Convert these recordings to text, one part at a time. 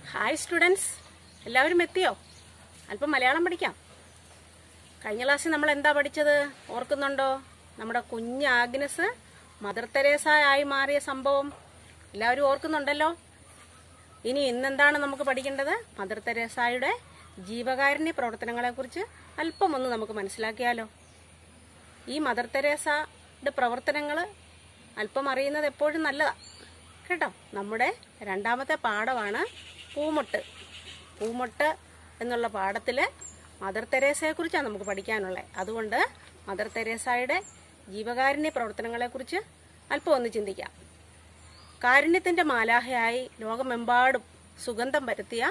hi students എല്ലാവരും എത്തിയോ അല്പം മലയാളം പഠിക്കാം കഴിഞ്ഞ ക്ലാസ്സിൽ നമ്മൾ എന്താ പഠിച്ചത് ഓർക്കുന്നുണ്ടോ നമ്മുടെ കുഞ്ഞ് ആഗ്നസ് മദർ തെരേസ ആയി മാറിയ സംഭവം എല്ലാവരും ഓർക്കുന്നുണ്ടല്ലോ ഇനി ഇന്നെന്താണ് നമുക്ക് പഠിക്കേണ്ടത് മദർ തെരേസായുടെ ജീവകാരുണ്യ പ്രവർത്തനങ്ങളെക്കുറിച്ച് അല്പം ഒന്ന് നമുക്ക് മനസ്സിലാക്കിയാലോ ഈ മദർ തെരേസയുടെ പ്രവർത്തനങ്ങൾ അല്പം അറിയുന്നത് എപ്പോഴും നല്ലതാണ് കേട്ടോ നമ്മുടെ രണ്ടാമത്തെ പാഠമാണ് പൂമൊട്ട് പൂമൊട്ട് എന്നുള്ള പാഠത്തിൽ മദർ തെരേസയെക്കുറിച്ചാണ് നമുക്ക് പഠിക്കാനുള്ളത് അതുകൊണ്ട് മദർ തെരേസയുടെ ജീവകാരുണ്യ പ്രവർത്തനങ്ങളെക്കുറിച്ച് അല്പം ഒന്ന് ചിന്തിക്കാം കാരുണ്യത്തിൻ്റെ മാലാഹയായി ലോകമെമ്പാടും സുഗന്ധം പരത്തിയ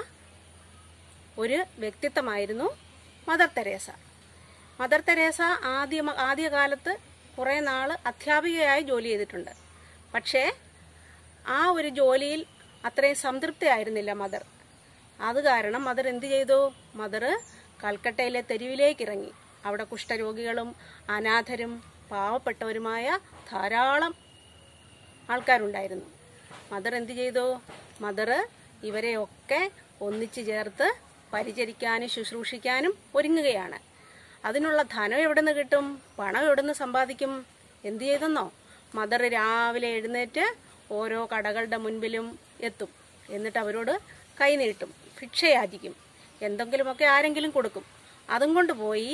ഒരു വ്യക്തിത്വമായിരുന്നു മദർ തെരേസ മദർ തെരേസ ആദ്യ ആദ്യകാലത്ത് കുറേ നാൾ അധ്യാപികയായി ജോലി ചെയ്തിട്ടുണ്ട് പക്ഷേ ആ ഒരു ജോലിയിൽ അത്രയും സംതൃപ്തിയായിരുന്നില്ല മദർ അത് കാരണം മദർ എന്ത് ചെയ്തു മദർ കൽക്കട്ടയിലെ തെരുവിലേക്ക് ഇറങ്ങി അവിടെ കുഷ്ഠരോഗികളും അനാഥരും പാവപ്പെട്ടവരുമായ ധാരാളം ആൾക്കാരുണ്ടായിരുന്നു മദർ എന്ത് ചെയ്തു മദർ ഇവരെയൊക്കെ ഒന്നിച്ചു ചേർത്ത് പരിചരിക്കാനും ശുശ്രൂഷിക്കാനും ഒരുങ്ങുകയാണ് അതിനുള്ള ധനം എവിടെ നിന്ന് കിട്ടും പണം എവിടെ നിന്ന് സമ്പാദിക്കും എന്ത് ചെയ്തെന്നോ മദർ രാവിലെ എഴുന്നേറ്റ് ഓരോ കടകളുടെ മുൻപിലും എത്തും എന്നിട്ട് അവരോട് കൈ നീട്ടും ഭിക്ഷ യാചിക്കും എന്തെങ്കിലുമൊക്കെ ആരെങ്കിലും കൊടുക്കും അതും കൊണ്ട് പോയി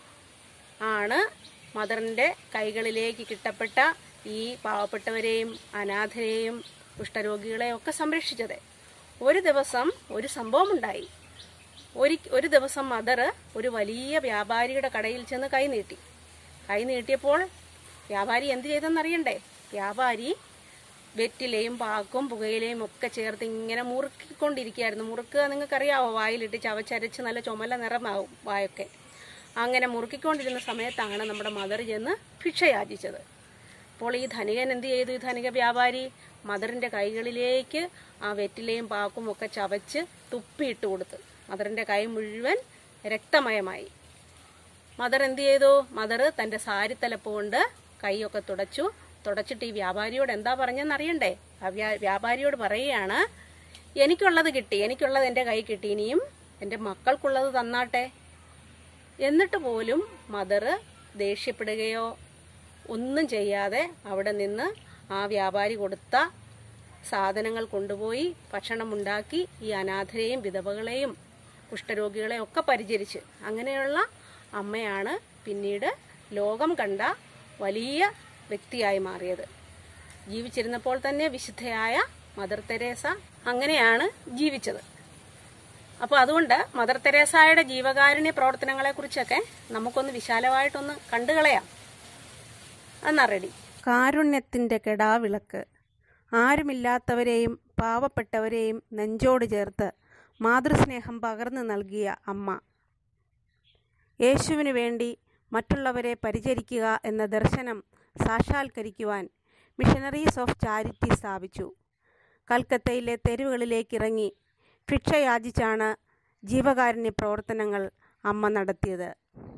ആണ് മദറിൻ്റെ കൈകളിലേക്ക് കിട്ടപ്പെട്ട ഈ പാവപ്പെട്ടവരെയും അനാഥരെയും കുഷ്ഠരോഗികളെയും ഒക്കെ സംരക്ഷിച്ചത് ഒരു ദിവസം ഒരു സംഭവമുണ്ടായി ഒരു ഒരു ദിവസം മദർ ഒരു വലിയ വ്യാപാരിയുടെ കടയിൽ ചെന്ന് കൈ നീട്ടി കൈ നീട്ടിയപ്പോൾ വ്യാപാരി എന്ത് ചെയ്തെന്നറിയണ്ടേ വ്യാപാരി വെറ്റിലയും പാക്കും പുകയിലയും ഒക്കെ ചേർത്ത് ഇങ്ങനെ മുറുക്കിക്കൊണ്ടിരിക്കുകയായിരുന്നു മുറുക്കുക നിങ്ങൾക്കറിയാവോ വായിലിട്ട് ചവച്ചരച്ച് നല്ല ചുമല നിറമാവും വായൊക്കെ അങ്ങനെ മുറുക്കിക്കൊണ്ടിരുന്ന സമയത്താണ് നമ്മുടെ മദർ ചെന്ന് ഭിക്ഷ യാചിച്ചത് അപ്പോൾ ഈ ധനികൻ എന്ത് ചെയ്തു ഈ ധനിക വ്യാപാരി മദറിൻ്റെ കൈകളിലേക്ക് ആ വെറ്റിലയും പാക്കും ഒക്കെ ചവച്ച് തുപ്പിയിട്ട് കൊടുത്തു മദറിൻ്റെ കൈ മുഴുവൻ രക്തമയമായി മദർ എന്ത് ചെയ്തു മദർ തൻ്റെ സാരിത്തലപ്പ് കൊണ്ട് കൈയൊക്കെ തുടച്ചു തുടച്ചിട്ട് ഈ വ്യാപാരിയോട് എന്താ പറഞ്ഞെന്ന് അറിയണ്ടേ ആ വ്യാ- വ്യാപാരിയോട് പറയുകയാണ് എനിക്കുള്ളത് കിട്ടി എനിക്കുള്ളത് എൻ്റെ കൈ കിട്ടി ഇനിയും എൻ്റെ മക്കൾക്കുള്ളത് തന്നാട്ടെ എന്നിട്ട് പോലും മദർ ദേഷ്യപ്പെടുകയോ ഒന്നും ചെയ്യാതെ അവിടെ നിന്ന് ആ വ്യാപാരി കൊടുത്ത സാധനങ്ങൾ കൊണ്ടുപോയി ഭക്ഷണമുണ്ടാക്കി ഈ അനാഥരെയും വിധവകളെയും കുഷ്ഠരോഗികളെയും ഒക്കെ പരിചരിച്ച് അങ്ങനെയുള്ള അമ്മയാണ് പിന്നീട് ലോകം കണ്ട വലിയ വ്യക്തിയായി മാറിയത് ജീവിച്ചിരുന്നപ്പോൾ തന്നെ വിശുദ്ധയായ മദർ തെരേസ അങ്ങനെയാണ് ജീവിച്ചത് അപ്പോൾ അതുകൊണ്ട് മദർ തെരേസായുടെ ജീവകാരുണ്യ പ്രവർത്തനങ്ങളെക്കുറിച്ചൊക്കെ നമുക്കൊന്ന് വിശാലമായിട്ടൊന്ന് കണ്ടുകളയാം എന്നാ റെഡി കാരുണ്യത്തിൻ്റെ കെടാവിളക്ക് ആരുമില്ലാത്തവരെയും പാവപ്പെട്ടവരെയും നെഞ്ചോട് ചേർത്ത് മാതൃസ്നേഹം പകർന്നു നൽകിയ അമ്മ യേശുവിനു വേണ്ടി മറ്റുള്ളവരെ പരിചരിക്കുക എന്ന ദർശനം സാക്ഷാത്കരിക്കുവാൻ മിഷനറീസ് ഓഫ് ചാരിറ്റി സ്ഥാപിച്ചു കൽക്കത്തയിലെ തെരുവുകളിലേക്കിറങ്ങി ഭിക്ഷ യാചിച്ചാണ് ജീവകാരുണ്യ പ്രവർത്തനങ്ങൾ അമ്മ നടത്തിയത്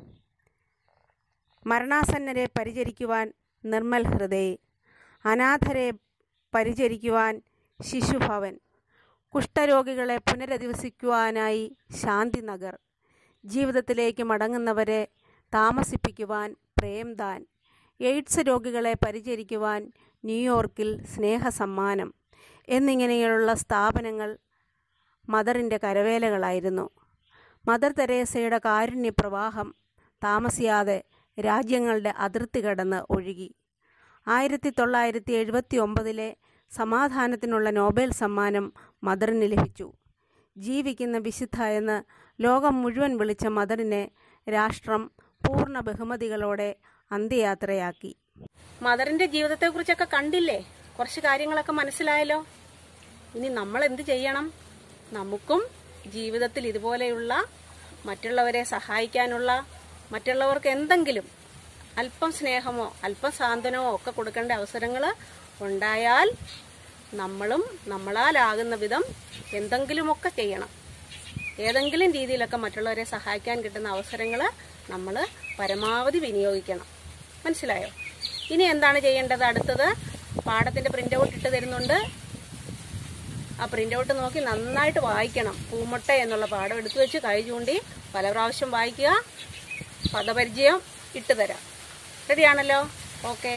മരണാസന്നരെ പരിചരിക്കുവാൻ നിർമ്മൽ ഹൃദയ അനാഥരെ പരിചരിക്കുവാൻ ശിശുഭവൻ കുഷ്ഠരോഗികളെ പുനരധിവസിക്കുവാനായി ശാന്തിനഗർ ജീവിതത്തിലേക്ക് മടങ്ങുന്നവരെ താമസിപ്പിക്കുവാൻ പ്രേംദാൻ എയ്ഡ്സ് രോഗികളെ പരിചരിക്കുവാൻ ന്യൂയോർക്കിൽ സ്നേഹസമ്മാനം എന്നിങ്ങനെയുള്ള സ്ഥാപനങ്ങൾ മദറിൻ്റെ കരവേലകളായിരുന്നു മദർ തെരേസയുടെ കാരുണ്യ പ്രവാഹം താമസിയാതെ രാജ്യങ്ങളുടെ അതിർത്തി കടന്ന് ഒഴുകി ആയിരത്തി തൊള്ളായിരത്തി എഴുപത്തി ഒമ്പതിലെ സമാധാനത്തിനുള്ള നോബൽ സമ്മാനം മദറിന് ലഭിച്ചു ജീവിക്കുന്ന വിശുദ്ധ എന്ന് ലോകം മുഴുവൻ വിളിച്ച മദറിനെ രാഷ്ട്രം പൂർണ്ണ ബഹുമതികളോടെ അന്ത്യയാത്രയാക്കി മദറിൻ്റെ ജീവിതത്തെക്കുറിച്ചൊക്കെ കണ്ടില്ലേ കുറച്ച് കാര്യങ്ങളൊക്കെ മനസ്സിലായല്ലോ ഇനി നമ്മൾ എന്ത് ചെയ്യണം നമുക്കും ജീവിതത്തിൽ ഇതുപോലെയുള്ള മറ്റുള്ളവരെ സഹായിക്കാനുള്ള മറ്റുള്ളവർക്ക് എന്തെങ്കിലും അല്പം സ്നേഹമോ അല്പം സാന്ത്വനമോ ഒക്കെ കൊടുക്കേണ്ട അവസരങ്ങൾ ഉണ്ടായാൽ നമ്മളും നമ്മളാലാകുന്ന വിധം എന്തെങ്കിലുമൊക്കെ ചെയ്യണം ഏതെങ്കിലും രീതിയിലൊക്കെ മറ്റുള്ളവരെ സഹായിക്കാൻ കിട്ടുന്ന അവസരങ്ങൾ നമ്മൾ പരമാവധി വിനിയോഗിക്കണം മനസ്സിലായോ ഇനി എന്താണ് ചെയ്യേണ്ടത് അടുത്തത് പാഠത്തിൻ്റെ പ്രിൻ്റ് ഔട്ട് ഇട്ട് തരുന്നുണ്ട് ആ പ്രിൻ്റ് ഔട്ട് നോക്കി നന്നായിട്ട് വായിക്കണം പൂമുട്ട എന്നുള്ള പാഠം എടുത്തു വെച്ച് കൈ ചൂണ്ടി പല പ്രാവശ്യം വായിക്കുക പദപരിചയം ഇട്ടുതരാം റെഡിയാണല്ലോ ഓക്കെ